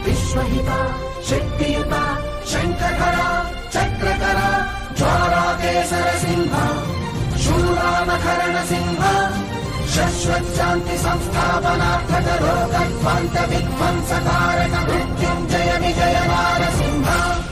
విశ్వహిత శక్తియుత శంఖధర చక్రకర జ్వాలాకేసర సింహ శూలానకరణ సింహ శశ్వశాంతి సంస్థాపనార్థక రోగధ్వంత విధ్వంసకారక మృత్యుంజయ విజయ నారసింహ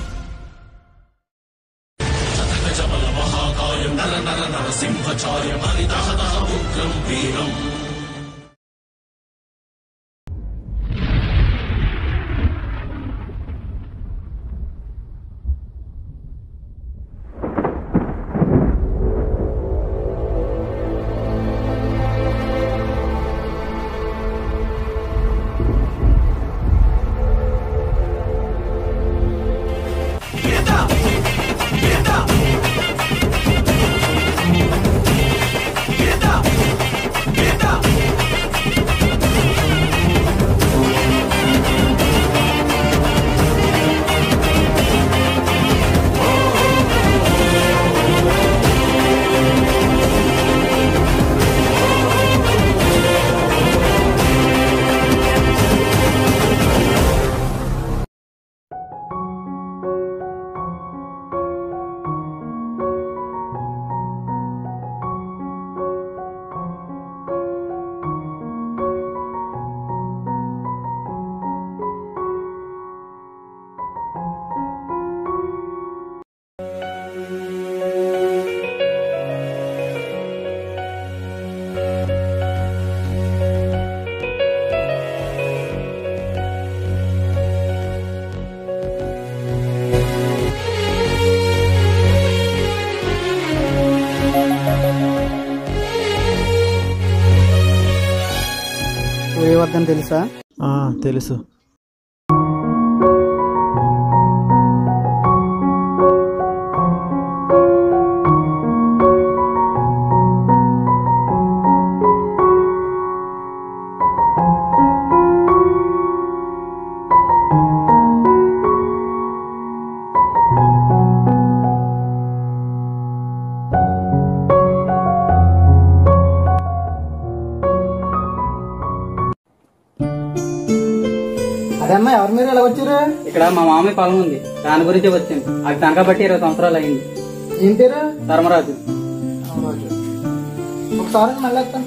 సూర్యవర్ధన్ తెలుసా ఆ, తెలుసు అదే అమ్మా ఎవరు మీరు ఎలా వచ్చారు ఇక్కడ మా మామయ్య పొలం ఉంది దాని గురించి వచ్చింది అది తనక బట్టి ఇరవై సంవత్సరాలు అయింది ఏం పేరు ధర్మరాజు రామరాజు. ఒకసారి మళ్ళీ వస్తాను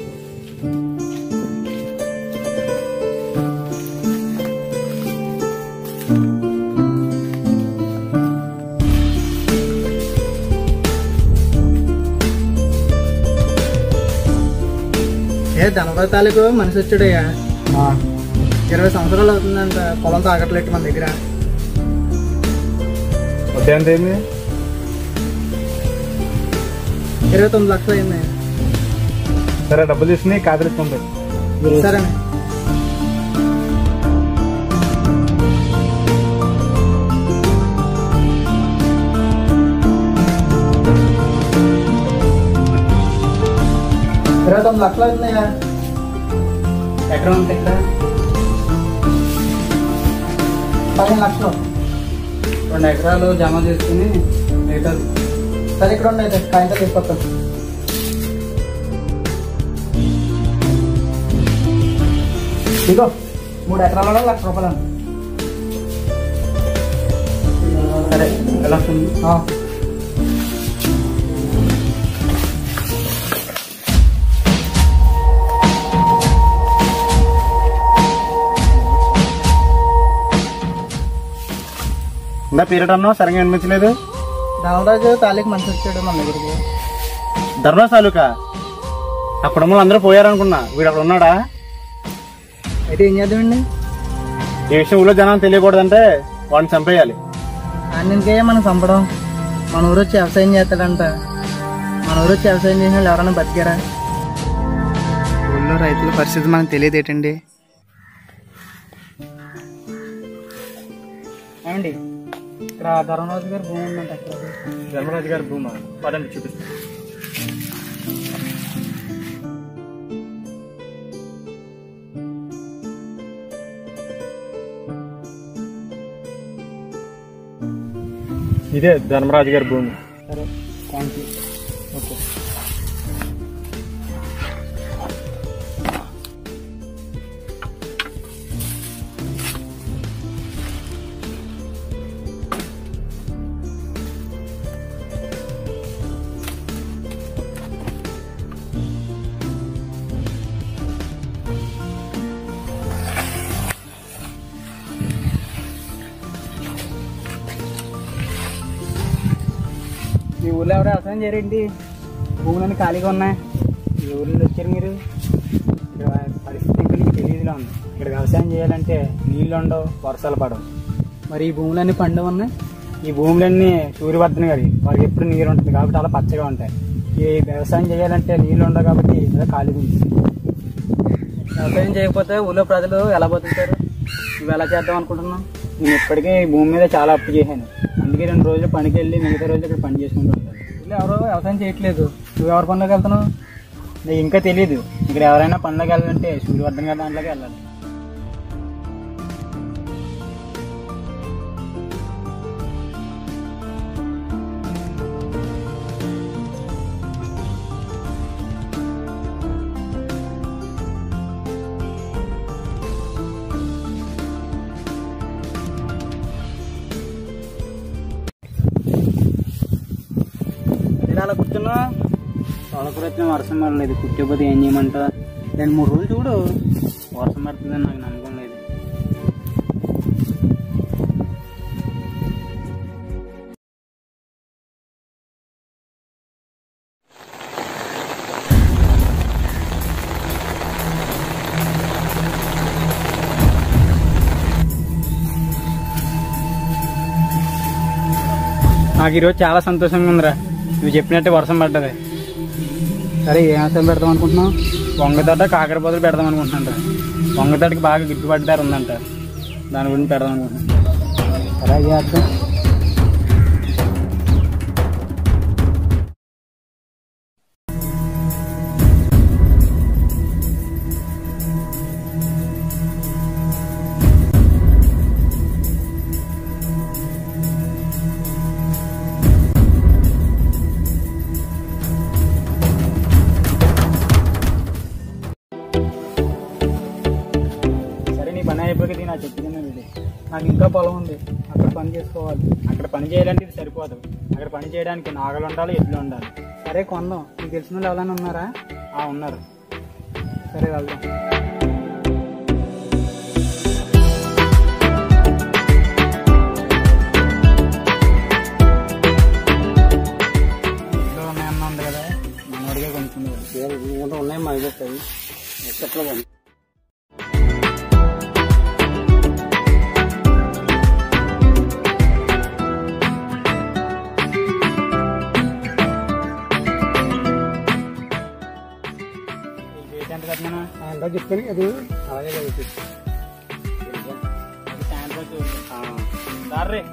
ఏ ధనపతి తాలూకు మనిషి వచ్చాడయ్యా ఇరవై సంవత్సరాలు అవుతుందంట పొలం తాగట్లేదు మన దగ్గర ఎంత అయింది ఇరవై తొమ్మిది లక్షలు అయింది సరే డబ్బులు తీసుకుని కాదలు ఇస్తుంది సరే ఇరవై తొమ్మిది లక్షలు అవుతున్నాయా ఎక్కడ ఉంది ఇక్కడ పదిహేను లక్షలు రెండు ఎకరాలు జమ చేసుకుని మిగతా సరే ఇక్కడ ఉన్నాయి అయితే కాయంతో తీసుకొస్తాను ఇదిగో మూడు ఎకరాలలో లక్ష రూపాయలు సరే ఎలా వస్తుంది ఆ. ఇందా పీరియడ్ అన్నావు సరిగా అనిపించలేదు ధనరాజు తాలికి మనిషి వచ్చాడు మన దగ్గరికి ధర్నా తాలూకా ఆ కుటుంబంలో అందరూ పోయారనుకున్నా వీడు అక్కడ ఉన్నాడా అయితే ఏం చేద్దామండి ఈ విషయం ఊళ్ళో జనాన్ని తెలియకూడదంటే వాడిని చంపేయాలి అన్నింటికే మనం చంపడం మన ఊరు వచ్చి వ్యవసాయం చేస్తాడంట మన ఊరు వచ్చి వ్యవసాయం చేసిన వాళ్ళు ఎవరైనా బతికారా ఊళ్ళో రైతుల పరిస్థితి మనకు తెలియదు ఏంటండి ఏమండి ఇక్కడ ధర్మరాజు గారు భూమి ఉందంట అక్కడ ధర్మరాజు గారి భూమా పదండి చూపిస్తాను ఇదే ధర్మరాజు గారి భూమి సరే థ్యాంక్ యూ ఓకే మీ ఊర్లో ఎవరు వ్యవసాయం చేయరండి భూములన్నీ ఖాళీగా ఉన్నాయి ఈ ఊర్లో వచ్చారు మీరు ఇక్కడ పరిస్థితి ఇంకా నీకు తెలియదులా ఉంది ఇక్కడ వ్యవసాయం చేయాలంటే నీళ్ళు ఉండవు వర్షాలు పడవు మరి ఈ భూములన్నీ పండు ఉన్నాయి ఈ భూములన్నీ సూర్యవర్ధన గారి వారికి ఎప్పుడు నీరు ఉంటుంది కాబట్టి అలా పచ్చగా ఉంటాయి ఈ వ్యవసాయం చేయాలంటే నీళ్ళు ఉండవు కాబట్టి ఇలా ఖాళీగా ఉంది వ్యవసాయం చేయకపోతే ఊళ్ళో ప్రజలు ఎలా బతుకుతారు నువ్వు ఎలా చేద్దాం అనుకుంటున్నావు నేను ఇప్పటికే ఈ భూమి మీద చాలా అప్పు చేశాను అందుకే రెండు రోజులు పనికి వెళ్ళి మిగతా రోజులు ఇక్కడ పని చేసుకుంటూ ఉంటాను ఊళ్ళో ఎవరో వ్యవసాయం చేయట్లేదు నువ్వు ఎవరి పనిలోకి వెళ్తున్నావు నీకు ఇంకా తెలియదు ఇక్కడ ఎవరైనా పనిలోకి వెళ్ళాలంటే సూర్యవర్ధన్ గారి దాంట్లోకి వెళ్ళాలి ఇలా అలా కూర్చున్నా తొలకరు వచ్చిన వర్షం పడలేదు కుట్టేపోతే ఏం చేయమంటా రెండు మూడు రోజులు చూడు వర్షం పడుతుందని నాకు నమ్మకం లేదు నాకు ఈరోజు చాలా సంతోషంగా ఉందిరా నువ్వు చెప్పినట్టే వర్షం పడ్డది సరే ఏ వ్యవసాయం పెడదాం అనుకుంటున్నావు వంగతోట కాకర పొదలు పెడదాం అనుకుంటున్నాను వంగతోటకి బాగా గిట్టుబాటు ధర ఉందంట దాని గురించి పెడదాం అనుకుంటున్నాను సరే అది చేద్దాం సరే నీ పని అయిపోయి నా చెప్తున్నాను ఇది నాకు ఇంకా పొలం ఉంది అక్కడ పని చేసుకోవాలి అక్కడ పని చేయాలంటే ఇది సరిపోదు అక్కడ పని చేయడానికి నాగలు ఉండాలి ఎడ్లు ఉండాలి సరే కొందాం నీకు తెలిసిన వాళ్ళు ఎవరైనా ఉన్నారా ఆ ఉన్నారు సరే వెళ్దాం ఇంట్లో ఉన్నాయన్న ఉంది కదా మనోడిగా కొనుక్కునేది ఉన్నాయి మా ఇదొస్తాయి ఎక్కడ ఎంత కట్టినా ఎంత చెప్పాను అది అలాగే చదువుతుంది సారీ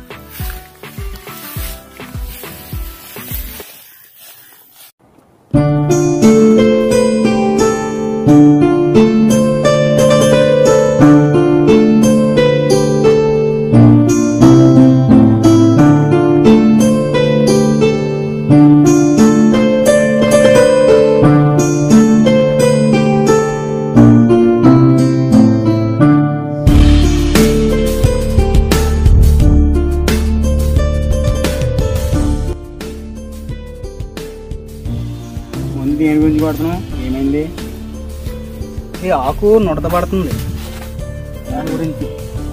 ముందు దేని గురించి కొడుతున్నావు ఏమైంది ఈ ఆకు నుడత పడుతుంది దాని గురించి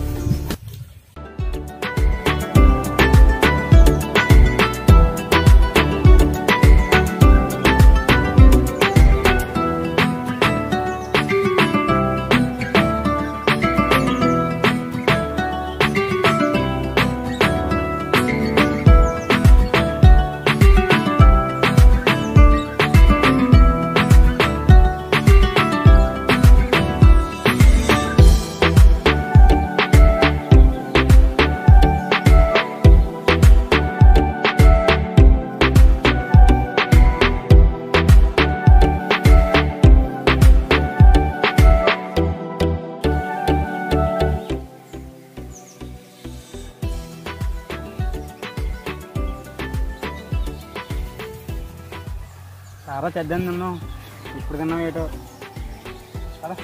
చాలా చెద్దాను తిన్నాం ఇప్పుడు తిన్నాం ఏటో చాలా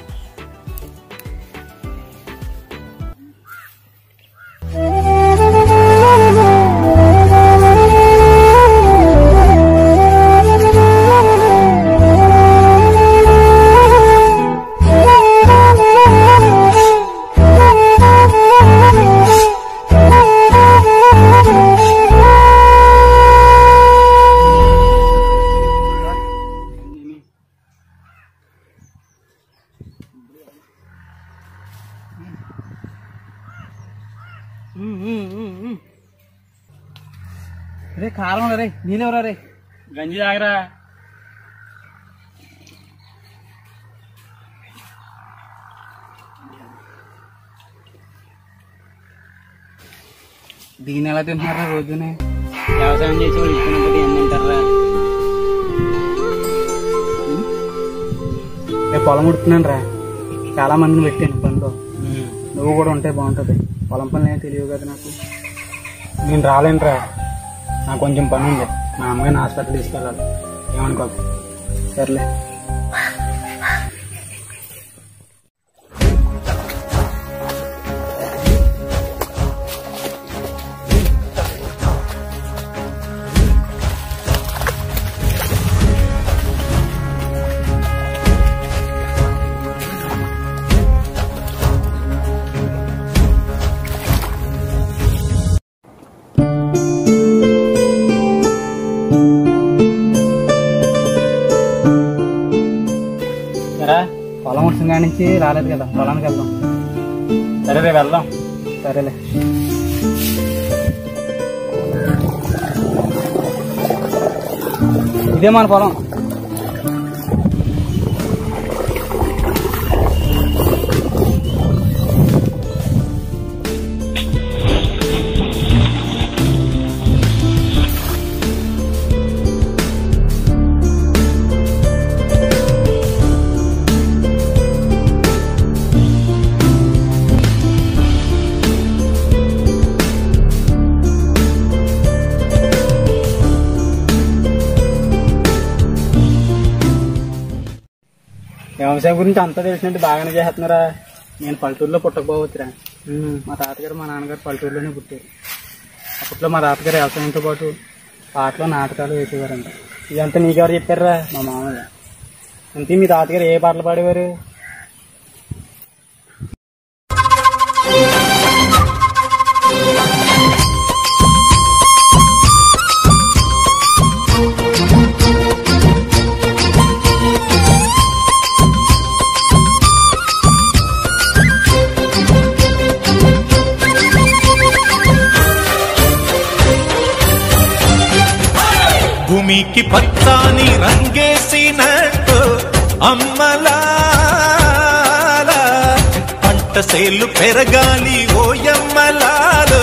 Thank you. రే కాలం రే నీళ్ళెవరా రే గంజి తాగరా దీని ఎలా తింటున్నారా రోజునే వ్యవసాయం చేసి వాళ్ళు ఇచ్చినప్పుడు ఎన్ని తింటారా రేపు పొలం ఉడుతున్నాను రా చాలా మందిని పెట్టాను పనిలో నువ్వు కూడా ఉంటే బాగుంటుంది పొలం పనులు ఏమీ తెలియవు కదా నాకు నేను రాలేనురా నాకు కొంచెం పని ఉంది మా అమ్మగారిని హాస్పిటల్ తీసుకెళ్ళాలి ఏమనుకోకు సర్లే సరే పొలం ఉడిసిన కాడి నుంచి రాలేదు కదా పొలానికి వెళ్దాం సరే రేపు వెళ్దాం సరేలే ఇదే మన పొలం వ్యవసాయం గురించి అంతా తెలిసినట్టు బాగానే చేస్తున్నారా నేను పల్లెటూరులో పుట్టకపోవచ్చురా మా తాతగారు మా నాన్నగారు పల్లెటూరులోనే పుట్టారు అప్పట్లో మా తాతగారు వ్యవసాయంతో పాటు పాటలు నాటకాలు వేసేవారంట ఇదంతా నీకెవరు చెప్పారా మా మామయ్య అంతే మీ తాతగారు ఏ పాటలు పాడేవారు భూమికి పచ్చాని రంగేసినట్టు అమ్మలాల పంట సేలు పెరగాలి ఓయమ్మలాలు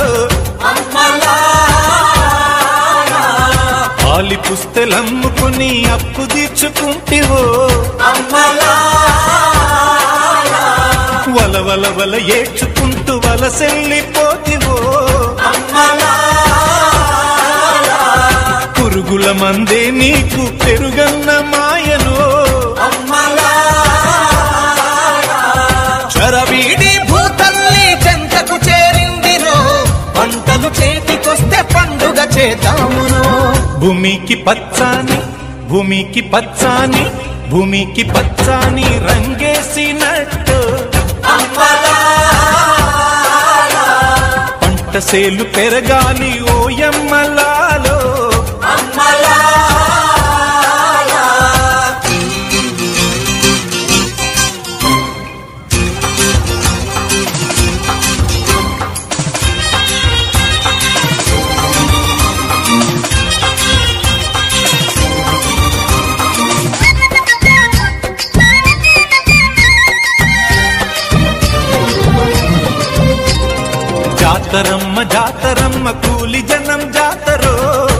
పాలి పుస్తెలమ్ముకుని అప్పు తీర్చుకుంటివో వల వల వల ఏడ్చుకుంటూ వలసెల్లిపోతివో పురుగుల మందే నీకు పెరుగన్న మాయను చరవీడి భూతల్లి చెంతకు చేరిందిరో పంటలు చేతికొస్తే పండుగ చేద్దామును భూమికి పచ్చాని భూమికి పచ్చాని భూమికి పచ్చాని రంగేసినట్టు పంట సేలు పెరగాలి ఓయమ్మలాలో జాతరమ్మ జాతరమ్మ కూలి జనం జాతరో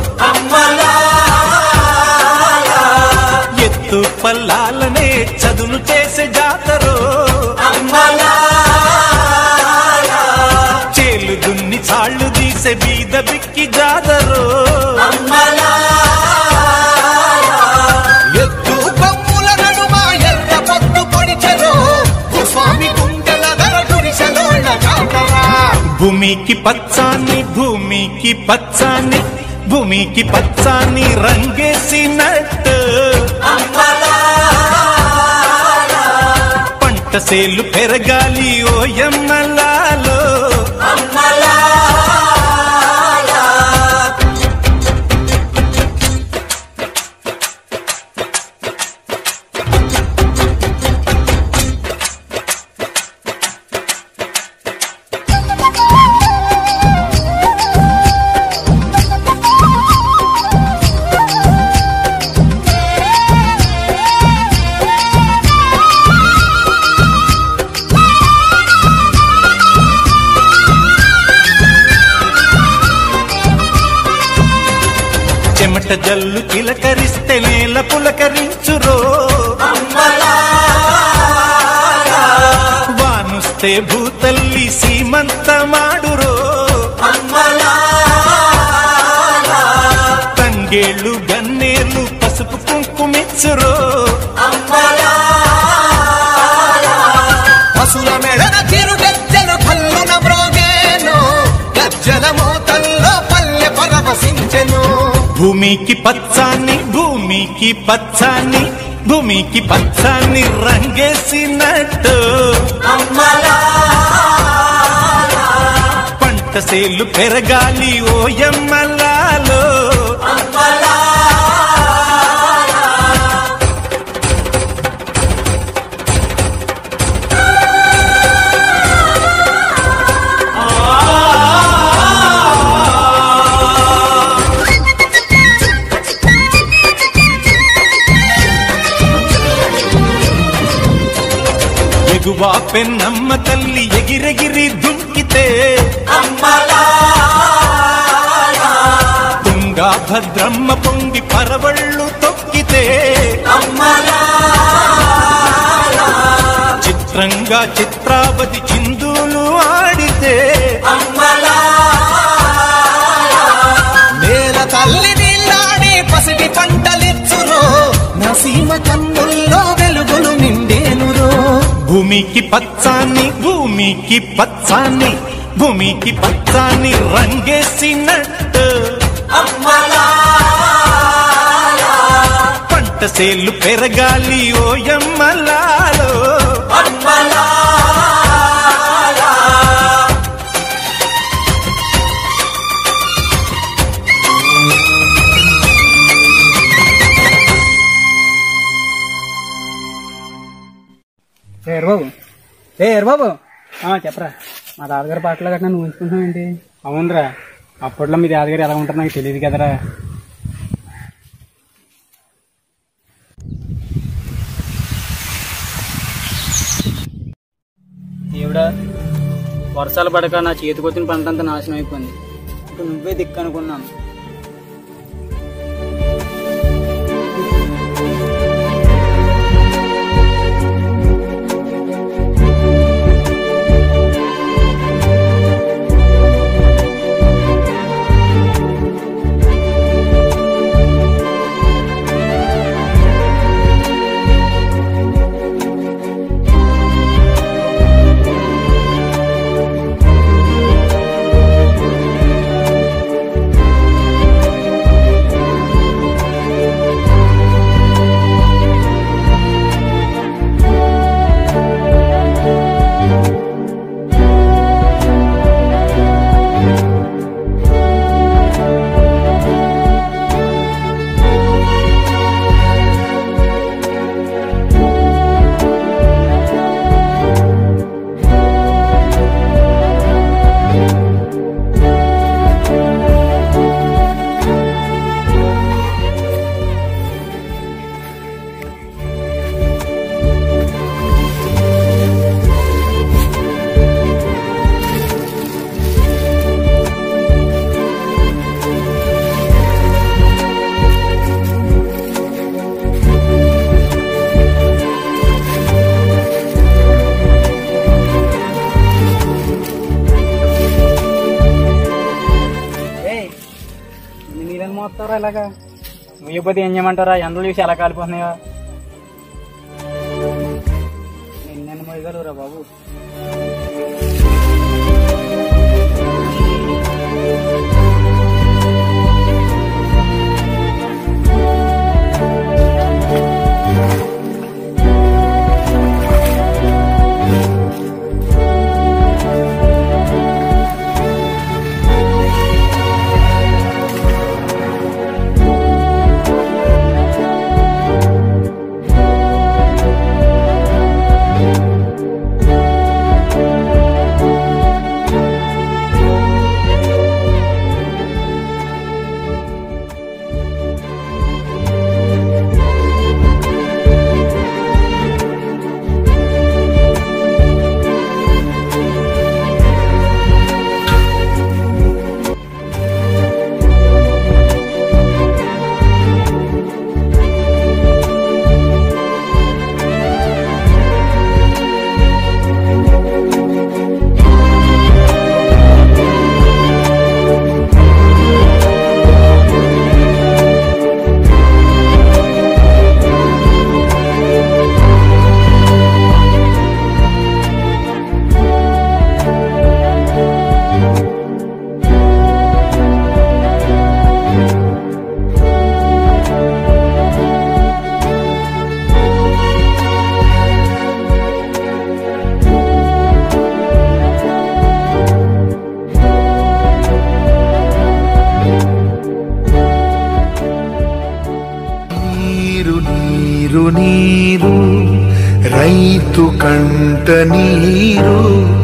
ఎత్తు పల్లాలనే చదును చేసే జాతరో చేలు దున్ని చాళ్ళు తీసే బీద బిక్కి జాతరో ఎత్తు కొమ్ముల నడుమ ఎర్ర పొద్దు పొడిచెరో స్వామి కుండల దరడురిసెలోళ్ళ జాతరా భూమికి పచ్చాని భూమికి పచ్చాని భూమికి పచ్చాని రంగేసినట్టు పంట సేలు పెరగాలి ఓయమ్మలాలో చెమట జల్లు చిలకరిస్తే నేల పులకరించురో వానుస్తే భూతల్లి సీమంతమాడురో తంగేళ్ళు గన్నేళ్ళు పసుపు కుంకుమిచ్చురో పశుల మెడన చిరు గజ్జలు కల్లున మ్రోగేను గజ్జల మూతల్లో పల్లె పరవశించెను భూమికి పచ్చాన్ని భూమికి పచ్చాన్ని భూమికి పచ్చాన్ని రంగేసినట్టు పంట సేలు పెరగాలి ఓయమ్మలాలో ఎగువా పెన్నమ్మ తల్లి ఎగిరెగిరి దుంకితే తుంగా భద్రమ్మ పొంగి పరవళ్ళు తొక్కితే చిత్రంగా చిత్రావతి చిందులు ఆడితే నేల తల్లి నీళ్ళాడి పసిడి పంటలిచ్చురో నసీమ కన్నుల్లో వెలుగులు నిండేనురో భూమికి పచ్చాన్ని భూమికి పచ్చాన్ని భూమికి పచ్చాన్ని రంగేసినట్టు పంట సేలు పెరగాలి ఓయమ్మలాలో ఏ బాబు ఏ బాబు చెప్పరా మా తాతగారి పాటలు గట్రా నువ్వు ఉంచుకుంటున్నావు ఏంటి అవునరా అప్పట్లో మీ తాతగారు ఎలా ఉంటారో నాకు తెలియదు కదరా దేవుడా వర్షాలు పడక నా చేతికొచ్చిన పంట అంతా నాశనం అయిపోయింది ఇప్పుడు నువ్వే దిక్కు అనుకున్నాను నీళ్ళని మోస్తారా ఇలాగా నువ్వు పోతే ఏం చేయమంటారా ఎండలు చూసి ఎలా కాలిపోతున్నాయా ఎన్నెన్న మోయగలవురా బాబు ఆ కంట నీరు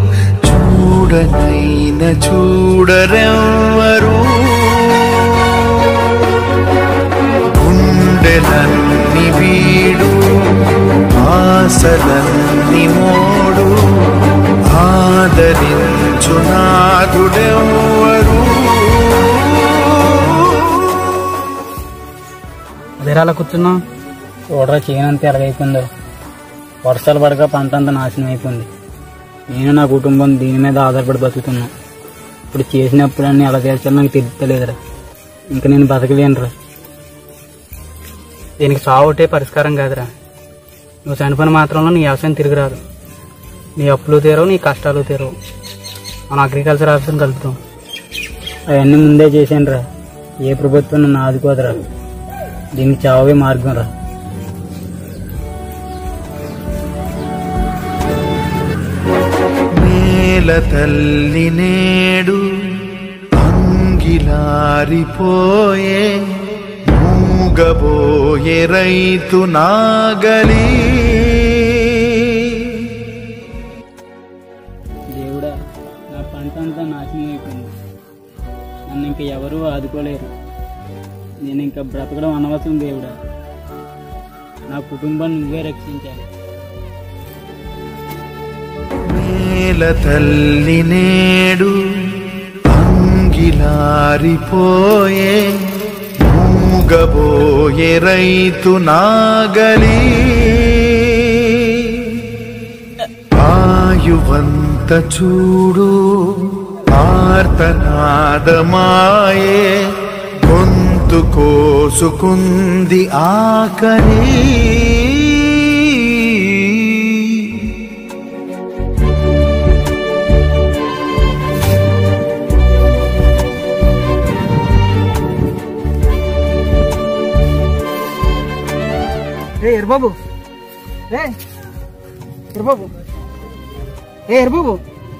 చూడనైన చూడరెవ్వరు గుండెలన్ని వీడు ఆశలన్ని మోడు ఆదరించు నాదుడెవ్వరు అదేరా కూర్చున్నాం చూడరా చేయనంత ఎలాగైపోయిందో వర్షాలు పడక పంట అంతా నాశనం అయిపోయింది నేను నా కుటుంబం దీని మీద ఆధారపడి బతుకుతున్నాం ఇప్పుడు చేసినప్పుడన్నీ ఎలా చేర్చాలో నాకు తెలుస్తలేదురా ఇంకా నేను బతకలేనురా దీనికి చావుటే పరిష్కారం కాదురా నువ్వు చనిపోయిన మాత్రంలో నీ వ్యవసాయం తిరిగిరాదు నీ అప్పులు తీరవు నీ కష్టాలు తీరవు మనం అగ్రికల్చర్ ఆఫీసర్ని కలుపుతాం అవన్నీ ముందే చేశాను రా ఏ ప్రభుత్వం నన్ను ఆదుకోదురా దీనికి చావే మార్గం రా నేల తల్లి నేడు అంగిలారిపోయే మూగబోయే రైతు నాగలి దేవుడా నా పంట అంతా నాశనం అయిపోయింది నన్ను ఇంకా ఎవరూ ఆదుకోలేరు నేను ఇంకా బ్రతకడం అనవసరం దేవుడా నా కుటుంబాన్ని నువ్వే రక్షించాలి నేల తల్లి నేడు అంగిలారిపోయే మూగబోయే రైతు నాగలి ఆయువంత చూడు ఆర్తనాదమాయే గొంతు కోసుకుంది ఆకలి ఏ ఎర్బాబు ఏ ఎర్బాబు ఏ ఎర్బాబు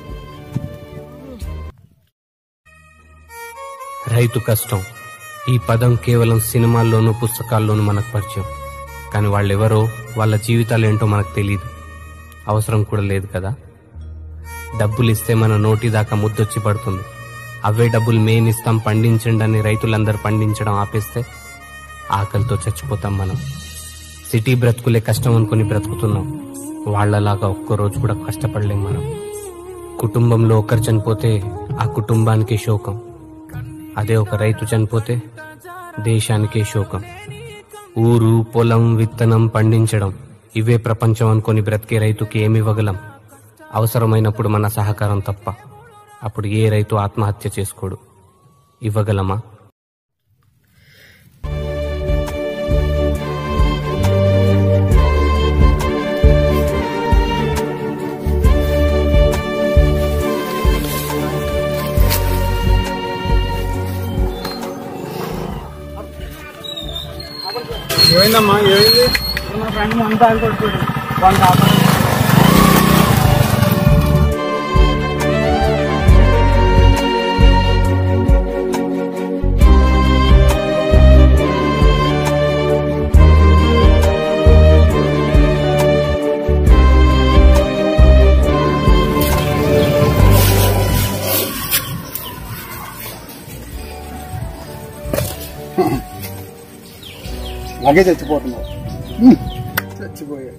రైతు కష్టం ఈ పదం కేవలం సినిమాల్లోనూ పుస్తకాల్లోనూ మనకు పరిచయం కానీ వాళ్ళెవరో వాళ్ళ జీవితాలు ఏంటో మనకు తెలియదు అవసరం కూడా లేదు కదా డబ్బులు ఇస్తే మన నోటి దాకా ముద్దొచ్చి పడుతుంది అవే డబ్బులు మేమిస్తాం పండించండి అని రైతులందరూ పండించడం ఆపేస్తే ఆకలితో చచ్చిపోతాం మనం సిటీ బ్రతుకులే కష్టం అనుకుని బ్రతుకుతున్నాం వాళ్ళలాగా ఒక్క రోజు కూడా కష్టపడలేం మనం కుటుంబంలో ఒకరు చనిపోతే ఆ కుటుంబానికే శోకం అదే ఒక రైతు చనిపోతే దేశానికే శోకం ఊరు పొలం విత్తనం పండించడం ఇవే ప్రపంచం అనుకొని బ్రతికే రైతుకి ఏమి ఇవ్వగలం అవసరమైనప్పుడు మన సహకారం తప్ప అప్పుడు ఏ రైతు ఆత్మహత్య చేసుకోడు ఇవ్వగలమా ఏమైందమ్మా ఏమైంది మా ఫ్రెండ్ అంతా కొట్టుకోడు వాళ్ళ కాపాడు అలాగే చచ్చిపోతున్నావు చచ్చిపోయా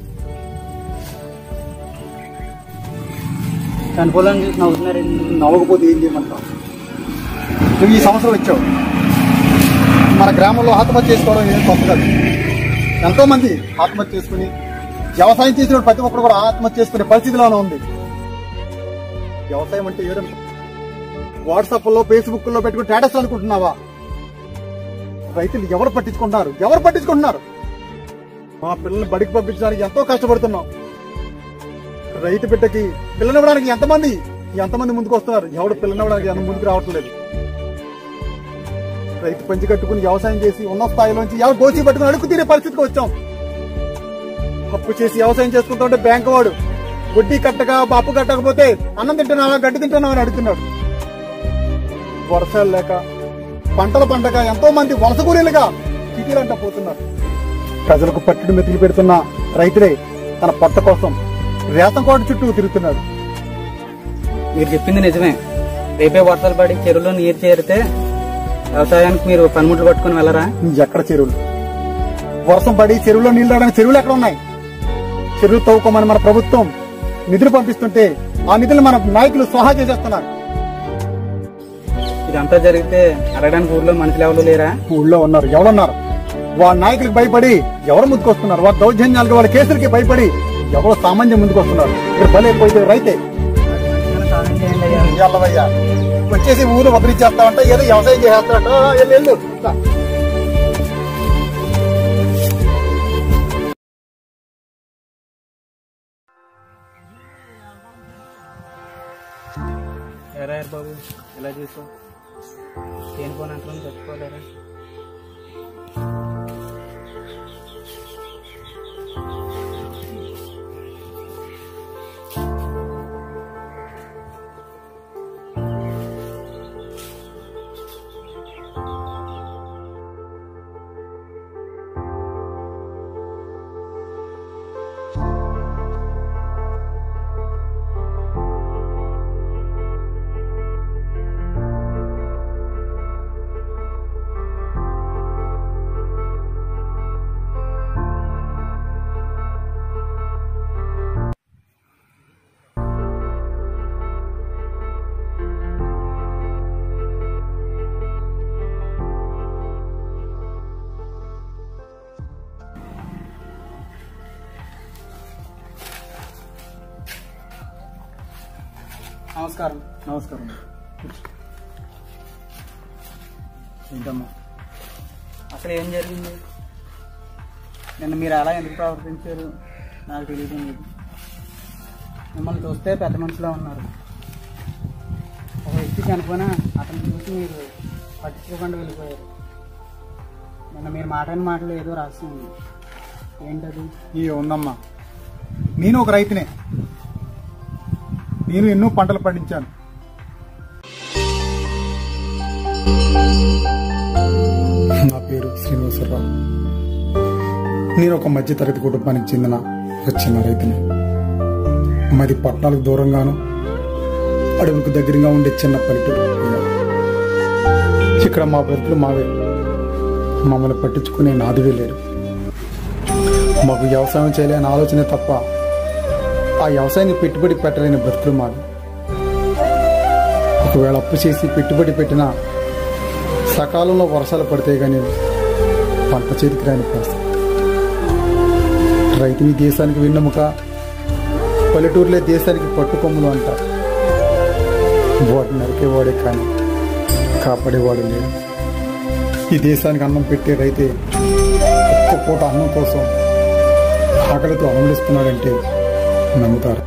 చనిపోవాలని చూసి నవ్వుతున్నారండి నవ్వకపోతే ఏం చేయమంటావు నువ్వు ఈ సంవత్సరం వచ్చావు మన గ్రామంలో ఆత్మహత్య చేసుకోవడం ఏం కొత్త కాదు ఎంతో మంది ఆత్మహత్య చేసుకుని వ్యవసాయం చేసిన ప్రతి ఒక్కరు కూడా ఆత్మహత్య చేసుకునే పరిస్థితిలోనే ఉంది వ్యవసాయం అంటే ఏదో వాట్సాప్ లో ఫేస్బుక్ లో పెట్టుకుని స్టేటస్ అనుకుంటున్నావా రైతులు ఎవరు పట్టించుకుంటున్నారు ఎవరు పట్టించుకుంటున్నారు మా పిల్లల్ని బడికి పంపించడానికి ఎంతో కష్టపడుతున్నాం రైతు బిడ్డకి పిల్లనివ్వడానికి ఎంతమంది ఎంతమంది ముందుకు వస్తున్నారు ఎవడు పిల్లనివ్వడానికి ఎంత ముందుకు రావట్లేదు రైతు పంచి కట్టుకుని వ్యవసాయం చేసి ఉన్న స్థాయిలోంచి ఎవరు గోచి పట్టుకుని అడుగు తీరే పరిస్థితికి వచ్చాం అప్పు చేసి వ్యవసాయం చేసుకుంటుంటే బ్యాంకు వాడు వడ్డీ కట్టక అప్పు కట్టకపోతే అన్నం తింటున్నావా గడ్డి తింటున్నావా అని అడుగుతున్నాడు వర్షాలు లేక పంటలు పండగ ఎంతో మంది వలస కూలీలుగా సిటీలంట పోతున్నారు ప్రజలకు పట్టుడు మెతులు పెడుతున్న రైతులే తన పొట్ట కోసం రేతం కోట చుట్టూ తిరుగుతున్నాడు మీరు చెప్పింది నిజమే రేపే వర్షాలు పడి చెరువులో నీరు చేరితే వ్యవసాయానికి మీరు పనిముట్లు పట్టుకుని వెళ్ళరా ఎక్కడ చెరువులు వర్షం పడి చెరువులో నీళ్లు రావడానికి చెరువులు ఎక్కడ ఉన్నాయి చెరువు తవ్వుకోమని మన ప్రభుత్వం నిధులు పంపిస్తుంటే ఆ నిధులు మన నాయకులు స్వాహా చేసేస్తున్నారు ఇదంతా జరిగితే అడగడానికి ఊర్లో మనుషులు ఎవరు లేరా ఊళ్ళో ఉన్నారు ఎవరున్నారు వాళ్ళ నాయకులకు భయపడి ఎవరు ముందుకొస్తున్నారు వాళ్ళ దౌర్జన్యాలకు వాళ్ళ కేసులకి భయపడి ఎవరు సామాన్యం ముందుకొస్తున్నారు ఇక్కడ బలైపోతే రైతే సాధన చేయండి అయ్యా ఎల్లవయ్యా వచ్చేసి ఊరు వదిలిచ్చేస్తామంటే ఏదో వ్యవసాయం చేసేస్తాడట వెళ్ళు, వెళ్ళు రా. ఎరా బాబు ఇలా చూసావు దేని పోనీ అంటారు చచ్చిపోలేరా నమస్కారం నమస్కారం ఏంటమ్మా అసలు ఏం జరిగింది నిన్న మీరు అలా ఎందుకు ప్రవర్తించారు నాకు తెలియదు లేదు మిమ్మల్ని చూస్తే పెద్ద మనుషులా ఉన్నారు ఒక వ్యక్తి చనిపోయినా అతను చూసి మీరు పట్టించుకోకుండా వెళ్ళిపోయారు నిన్న మీరు మాట్లాడిన మాటలు ఏదో రాసి ఉంది ఏంటది ఈ ఉందమ్మా నేను ఒక రైతునే నేను ఎన్నో పంటలు పండించాను నా పేరు శ్రీనివాసరావు నేను ఒక మధ్యతరగతి కుటుంబానికి చెందిన ఒక చిన్న రైతుని మాది పట్టణాలకు దూరంగాను అడవులకు దగ్గరగా ఉండే చిన్న పల్లెటూరు ఇక్కడ మా బ్రతుకులు మావే మమ్మల్ని పట్టించుకునే నాదువే లేరు మాకు వ్యవసాయం చేయాలని ఆలోచనే తప్ప ఆ వ్యవసాయానికి పెట్టుబడి పెట్టలేని బ్రతుకులు మాది ఒకవేళ అప్పు చేసి పెట్టుబడి పెట్టినా సకాలంలో వర్షాలు పడితే కానీ పంట చేతికి రాని పరిస్థితి రైతు ఈ దేశానికి వెన్నెముక పల్లెటూరులే దేశానికి పట్టుకొమ్ములు అంటారు వాటిని నరికేవాడే కానీ కాపాడేవాడు లేడు ఈ దేశానికి అన్నం పెట్టే రైతే ఒక్క పూట అన్నం కోసం ఆకలితో అమలుస్తున్నాడంటే నమ్ముతారు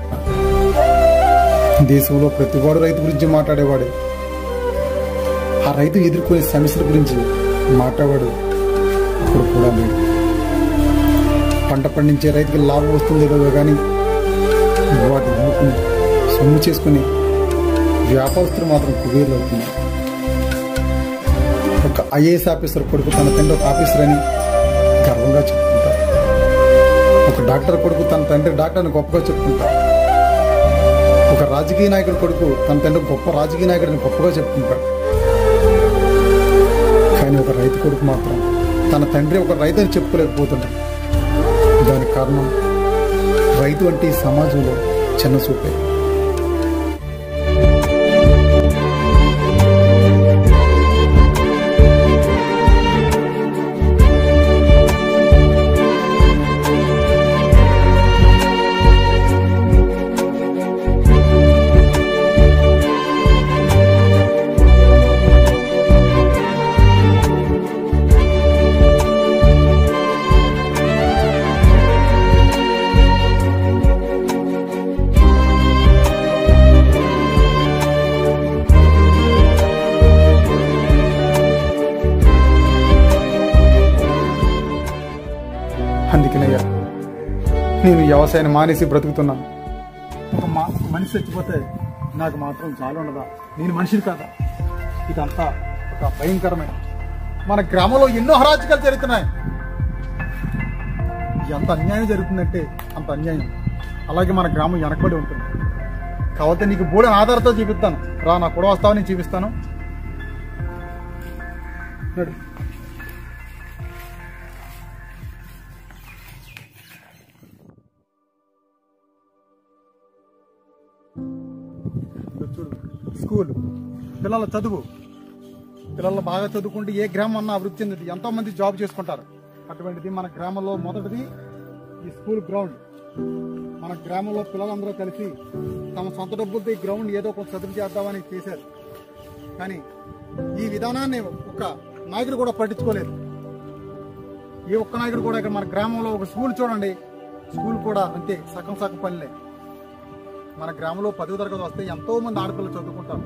దేశంలో ప్రతివాడు రైతు గురించి మాట్లాడేవాడే ఆ రైతు ఎదుర్కొనే సమస్యల గురించి మాట్లాడాడు ఇప్పుడు కూడా లేడు పంట పండించే రైతుకి లాభం వస్తుందేదో కానీ వాటిని అమ్ముకుని సొమ్ము చేసుకుని వ్యాపారస్తులు మాత్రం కుబేర్లు అవుతున్నారు ఒక ఐఏఎస్ ఆఫీసర్ కొడుకు తన తండ్రి ఒక ఆఫీసర్ అని గర్వంగా చెప్పుకుంటారు ఒక డాక్టర్ కొడుకు తన తండ్రి డాక్టర్ని గొప్పగా చెప్పుకుంటారు ఒక రాజకీయ నాయకుడి కొడుకు తన తండ్రి గొప్ప రాజకీయ నాయకుడిని గొప్పగా చెప్పుకుంటాడు కానీ ఒక రైతు కొడుకు మాత్రం తన తండ్రి ఒక రైతు అని చెప్పుకోలేకపోతున్నాడు దానికి కారణం రైతు అంటే ఈ సమాజంలో చిన్న చూపే అందుకనయ్యా నేను వ్యవసాయాన్ని మానేసి బ్రతుకుతున్నాను ఒక మా ఒక మనిషి చచ్చిపోతే నాకు మాత్రం చాలు ఉండదా నేను మనిషిని కాదా ఇదంతా ఒక భయంకరమైన మన గ్రామంలో ఎన్నో హరాచకాలు జరుగుతున్నాయి ఎంత అన్యాయం జరుగుతుందంటే అంత అన్యాయం అలాగే మన గ్రామం వెనకబడి ఉంటుంది కాకపోతే నీకు బోడిన ఆధారంతో చూపిస్తాను రా నా కూడా వస్తావా నేను చూపిస్తాను నడు. ఇదిగో చూడు స్కూల్ పిల్లల చదువు పిల్లలు బాగా చదువుకుంటే ఏ గ్రామం అన్నా అభివృద్ధి చెందుతుంది ఎంతో మంది జాబ్ చేసుకుంటారు అటువంటిది మన గ్రామంలో మొదటిది ఈ స్కూల్ గ్రౌండ్ మన గ్రామంలో పిల్లలందరూ కలిసి తమ సొంత డబ్బులతో ఈ గ్రౌండ్ ఏదో ఒక చదువు చేద్దామని చేశారు కానీ ఈ విధానాన్ని ఒక్క నాయకుడు కూడా పట్టించుకోలేదు ఏ ఒక్క నాయకుడు కూడా ఇక్కడ మన గ్రామంలో ఒక స్కూల్ చూడండి స్కూల్ కూడా అంతే సగం సగం పనిలే మన గ్రామంలో పదవ తరగతి వస్తే ఎంతో మంది ఆడపిల్లలు చదువుకుంటారు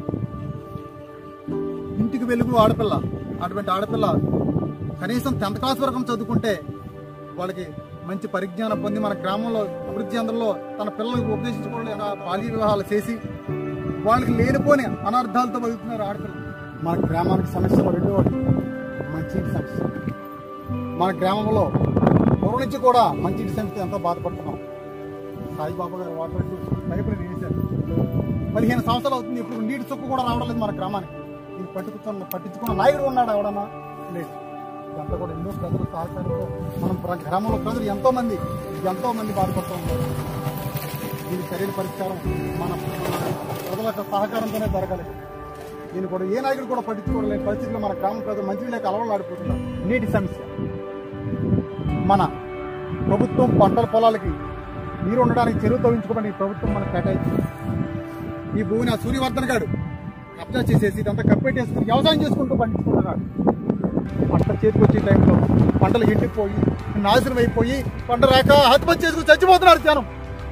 ఇంటికి వెలుగు ఆడపిల్ల అటువంటి ఆడపిల్ల కనీసం టెన్త్ క్లాస్ వరకు చదువుకుంటే వాళ్ళకి మంచి పరిజ్ఞానం పొంది మన గ్రామంలో అభివృద్ధి అందరిలో తన పిల్లలకు ఉపదేశించుకోవడం ఎలా బాల్య వివాహాలు చేసి వాళ్ళకి లేనిపోని అనర్థాలతో బతుకుతున్నారు ఆడపిల్లలు మన గ్రామానికి సమస్యలు రెండో మంచినీటి సమస్య మన గ్రామంలో పూర్వం నుంచి కూడా మంచినీటి సమస్య ఎంతో బాధపడుతున్నాం సాయిబాబా గారు వాటర్ పైపులు వేశారు పదిహేను సంవత్సరాలు అవుతుంది ఇప్పుడు నీటి చుక్క కూడా రావడం లేదు మన గ్రామానికి ఇది పట్టుకున్న పట్టించుకున్న నాయకుడు ఉన్నాడు ఎవడన్నా లేదు ఇదంతా కూడా ఎన్నో ప్రజలు సహకారంతో మనం ప్ర- గ్రామంలో ప్రజలు ఎంతో మంది ఎంతో మంది బాధపడుతూ ఉన్నారు దీని సరైన పరిష్కారం మన మన ప్రజల యొక్క సహకారంతోనే జరగాలి దీన్ని కూడా ఏ నాయకుడు కూడా పట్టించుకోవడం పరిస్థితుల్లో మన గ్రామ ప్రజలు మంచి లేక అలవాటు ఆడిపోతున్నారు నీటి సమస్య మన ప్రభుత్వం పంటల పొలాలకి నీరు ఉండడానికి చెరువు తవ్వించుకోవడానికి ప్రభుత్వం మనకు కేటాయించింది ఈ భూమిని ఆ సూర్యవర్ధన్ గాడు కబ్జా చేసేసి ఇదంతా కప్పెట్టేసుకుని వ్యవసాయం చేసుకుంటూ పండించుకుంటున్నాడు పంట చేతికి వచ్చే టైంలో పంటలు ఎండిపోయి నాశనం అయిపోయి పంట రాక ఆత్మహత్య చేసుకుని చచ్చిపోతున్నారు జనం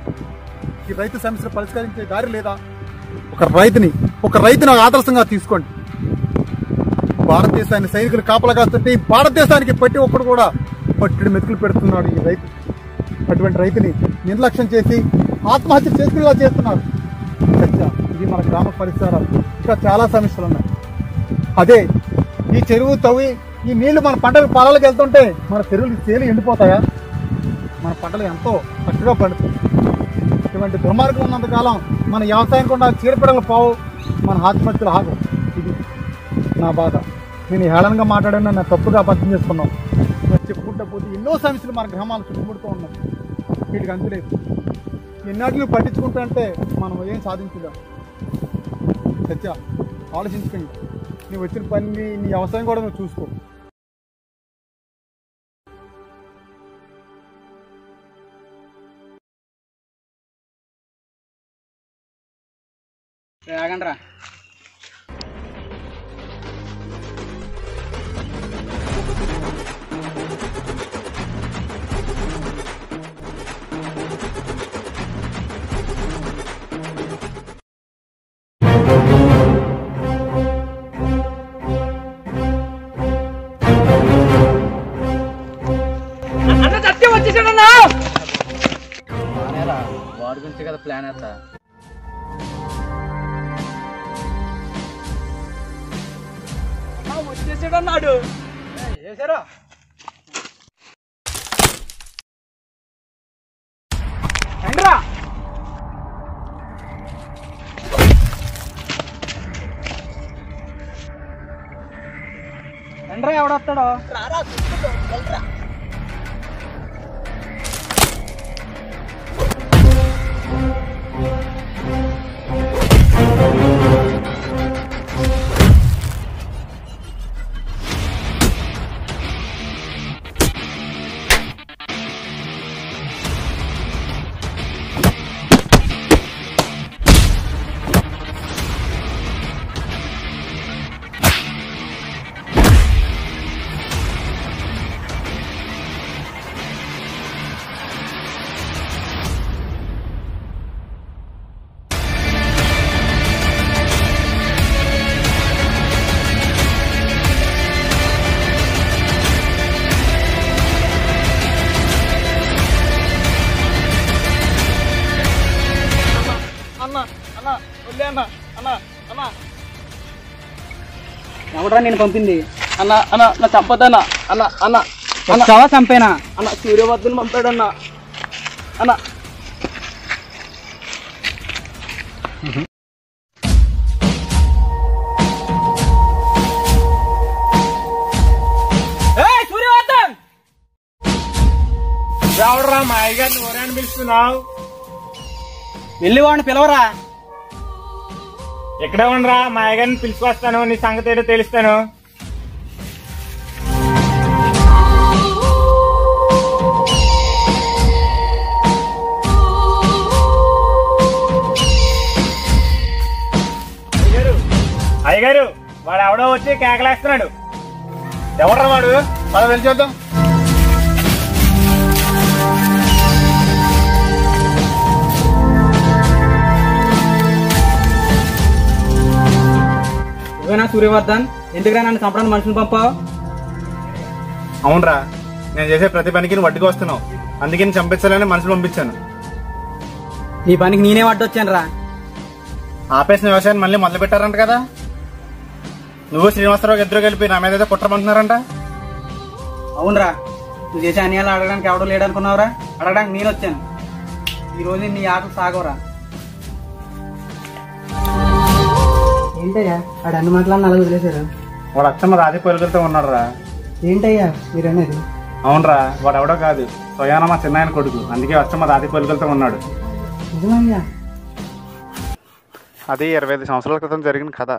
ఈ రైతు సమస్యలు పరిష్కరించే దారి లేదా ఒక రైతుని ఒక రైతుని ఆదర్శంగా తీసుకోండి భారతదేశాన్ని సైనికులు కాపలా కాస్తుంటే ఈ భారతదేశానికి ప్రతి ఒక్కడు కూడా పట్టుడు మెతుకులు పెడుతున్నాడు ఈ రైతు అటువంటి రైతుని నిర్లక్ష్యం చేసి ఆత్మహత్య చేసుకునేలా చేస్తున్నారు చర్చ ఇది మన గ్రామ పరిసరాలు ఇంకా చాలా సమస్యలు ఉన్నాయి అదే ఈ చెరువు తవ్వి ఈ నీళ్లు మన పంటలకు పొలాలకు వెళ్తుంటే మన చెరువులు తేలి ఎండిపోతాయా మన పంటలు ఎంతో చక్కగా పండుతాయి ఇటువంటి దుర్మార్గం ఉన్నంత కాలం మన వ్యవసాయం కూడా చీడపిడలు పోవు మన ఆత్మహత్యలు ఆగవు ఇది నా బాధ నేను హేళనగా మాట్లాడాను నా తప్పుగా అబద్ధం చేసుకున్నాం ఇలా చెప్పుకుంటా పోతే ఎన్నో సమస్యలు మన గ్రామాలు చుట్టుముడుతూ ఉన్నాయి వీటికి అంతులేదు ఎన్నాటిని పట్టించుకుంటా అంటే మనం ఏం సాధించలేం సత్య ఆలోచించుకోండి నువ్వు వచ్చిన పని నీ వ్యవసాయం కూడా నువ్వు చూసుకో ఆగండ్రా వాడి గురించి కదా ప్లాన్ వేస్తా వచ్చేసాడన్నాడు చేశారా రండిరా రండిరా ఎవడొస్తాడో అన్న అన్న వదిలే అన్న అన్న అన్న ఎవడరా నేను పంపింది అన్న అన్న నా చంపదన్న అన్న అన్న అన్న చంపేనా అన్న సూర్యవర్ధన్ పంపాడన్న అన్న ఏంట్రా మా అయ్యగారిని ఊరాన్ని పిలుస్తున్నావు వెళ్ళి వాడిని పిలవరా ఎక్కడే ఉండరా మా అయ్యగారిని పిలుచుకొస్తాను నీ సంగతి ఏంటో తెలుస్తాను అయ్యగారు అయ్యగారు వాడు ఎవడో వచ్చి కేకలేస్తున్నాడు ఎవడ్రా వాడు పద వెళ్ళి చూద్దాం నువ్వేనా సూర్యవర్ధన్ ఎందుకురా నన్ను చంపడానికి మనుషులు పంపావు అవునరా నేను చేసే ప్రతి పనికి నువ్వు వడ్డీకి వస్తున్నావు అందుకే నేను చంపించాలని మనుషులు పంపించాను నీ పనికి నేనే అడ్డొచ్చాను రా ఆపేసిన వ్యవసాయాన్ని మళ్ళీ మొదలు పెట్టారంట కదా నువ్వు శ్రీనివాసరావు ఇద్దరు కలిపి నా మీద ఏదో కుట్రమంటున్నారంట అవునరా నువ్వు చేసే అన్యాయాలు అడగడానికి ఎవడో లేడనుకున్నావురా అడగడానికి నేను వచ్చాను ఈ రోజు నీ ఆటలు సాగవరా ఏంటయ్యా ఆడు అన్ని మాటలను అలా వదిలేశారు వాడు అచ్చమ్మ రాజీ పొరుగులతో ఉన్నాడు రా ఏంటయ్యా మీరు అనేది అవునరా వాడు ఎవడో కాదు స్వయాన మా చిన్నాయన కొడుకు అందుకే అచ్చమ్మ రాజీ పొరుగులతో ఉన్నాడు నిజమయ్యా అది ఇరవై ఐదు సంవత్సరాల క్రితం జరిగిన కథ